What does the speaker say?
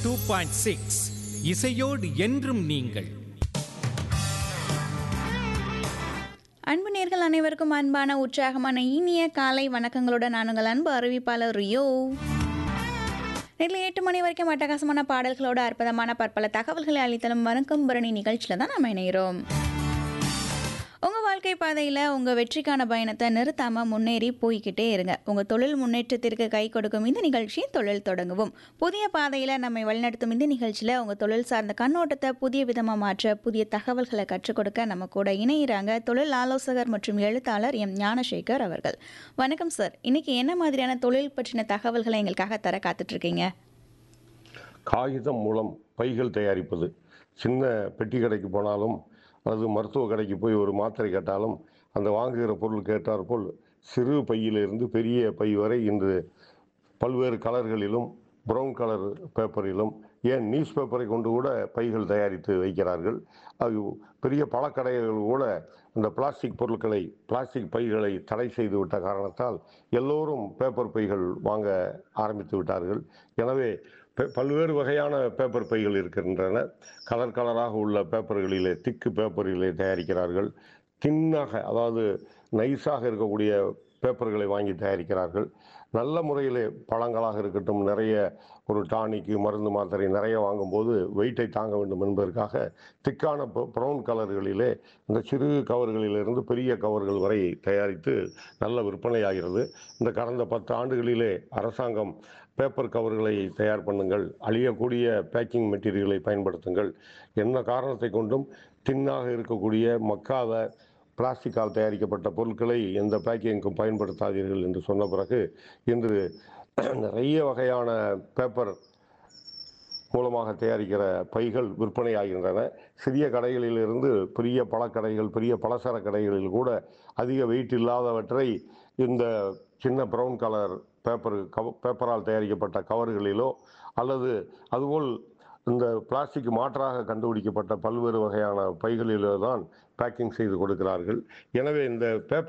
two point six இசையோடு என்றும் நீங்கள் அன்பு நேர்கள் அனைவருக்கும் அன்பான உற்சாகமான இனிய காலை வணக்கங்களுடன் நான் உங்கள் அன்பு அறிவிப்பாளர் ரியோ நேரில் எட்டு மணி வரைக்கும் அட்டகாசமான பாடல்களோட அற்புதமான பற்பல தகவல்களை அளித்தலும் வணக்கம் பரணி நிகழ்ச்சியில் தான் நம்ம இணைகிறோம் உங்கள் வாழ்க்கை பாதையில் உங்கள் வெற்றிக்கான பயணத்தை நிறுத்தாமல் முன்னேறி போய்கிட்டே இருங்க உங்கள் தொழில் முன்னேற்றத்திற்கு கை கொடுக்கும் இந்த நிகழ்ச்சி தொழில் தொடங்குவோம் புதிய பாதையில் நம்மை வழிநடத்தும் இந்த நிகழ்ச்சியில் உங்கள் தொழில் சார்ந்த கண்ணோட்டத்தை புதிய விதமாக மாற்ற புதிய தகவல்களை கற்றுக் கொடுக்க நம்ம கூட இணையிறாங்க தொழில் ஆலோசகர் மற்றும் எழுத்தாளர் எம் ஞானசேகர் அவர்கள் வணக்கம் சார் இன்னைக்கு என்ன மாதிரியான தொழில் பற்றின தகவல்களை எங்களுக்காக தர காத்துட்ருக்கீங்க காகிதம் மூலம் பைகள் தயாரிப்பது சின்ன பெட்டி கடைக்கு போனாலும் அல்லது மருத்துவ கடைக்கு போய் ஒரு மாத்திரை கேட்டாலும் அந்த வாங்குகிற பொருள் கேட்டாற்போல் சிறு பையிலிருந்து பெரிய பை வரை இன்று பல்வேறு கலர்களிலும் ப்ரௌன் கலர் பேப்பரிலும் ஏன் நியூஸ் பேப்பரை கொண்டு கூட பைகள் தயாரித்து வைக்கிறார்கள் அது பெரிய பழக்கடைகள் கூட அந்த பிளாஸ்டிக் பொருட்களை பிளாஸ்டிக் பைகளை தடை செய்து விட்ட காரணத்தால் எல்லோரும் பேப்பர் பைகள் வாங்க ஆரம்பித்து விட்டார்கள் எனவே பெ- பல்வேறு வகையான பேப்பர் பைகள் இருக்கின்றன கலர் கலராக உள்ள பேப்பர்களிலே திக்கு பேப்பரிலே தயாரிக்கிறார்கள் தின்னாக அதாவது நைஸாக இருக்கக்கூடிய பேப்பர்களை வாங்கி தயாரிக்கிறார்கள் நல்ல முறையிலே பழங்களாக இருக்கட்டும் நிறைய ஒரு டானிக்கு மருந்து மாத்திரை நிறைய வாங்கும்போது வெயிட்டை தாங்க வேண்டும் என்பதற்காக திக்கான ப்ரௌன் கலர்களிலே இந்த சிறு கவர்களிலிருந்து பெரிய கவர்கள் வரை தயாரித்து நல்ல விற்பனையாகிறது இந்த கடந்த பத்து ஆண்டுகளிலே அரசாங்கம் பேப்பர் கவர்களை தயார் பண்ணுங்கள் அழியக்கூடிய பேக்கிங் மெட்டீரியலை பயன்படுத்துங்கள் என்ன காரணத்தை கொண்டும் தின்னாக இருக்கக்கூடிய மக்காத பிளாஸ்டிக்கால் தயாரிக்கப்பட்ட பொருட்களை எந்த பேக்கிங்க்கும் பயன்படுத்தாதீர்கள் என்று சொன்ன பிறகு இன்று நிறைய வகையான பேப்பர் மூலமாக தயாரிக்கிற பைகள் விற்பனையாகின்றன சிறிய கடைகளிலிருந்து பெரிய பழக்கடைகள் பெரிய பலசர கடைகளில் கூட அதிக வெயிட் இல்லாதவற்றை இந்த சின்ன ப்ரௌன் கலர் பேப்பர் கவ பேப்பரால் தயாரிக்கப்பட்ட கவர்களிலோ அல்லது அதுபோல் இந்த பிளாஸ்டிக் மாற்றாக கண்டுபிடிக்கப்பட்ட பல்வேறு வகையான பைகளிலோ தான் பேக்கிங் செய்து கொடுக்கிறார்கள் எனவே இந்த பேப்பர்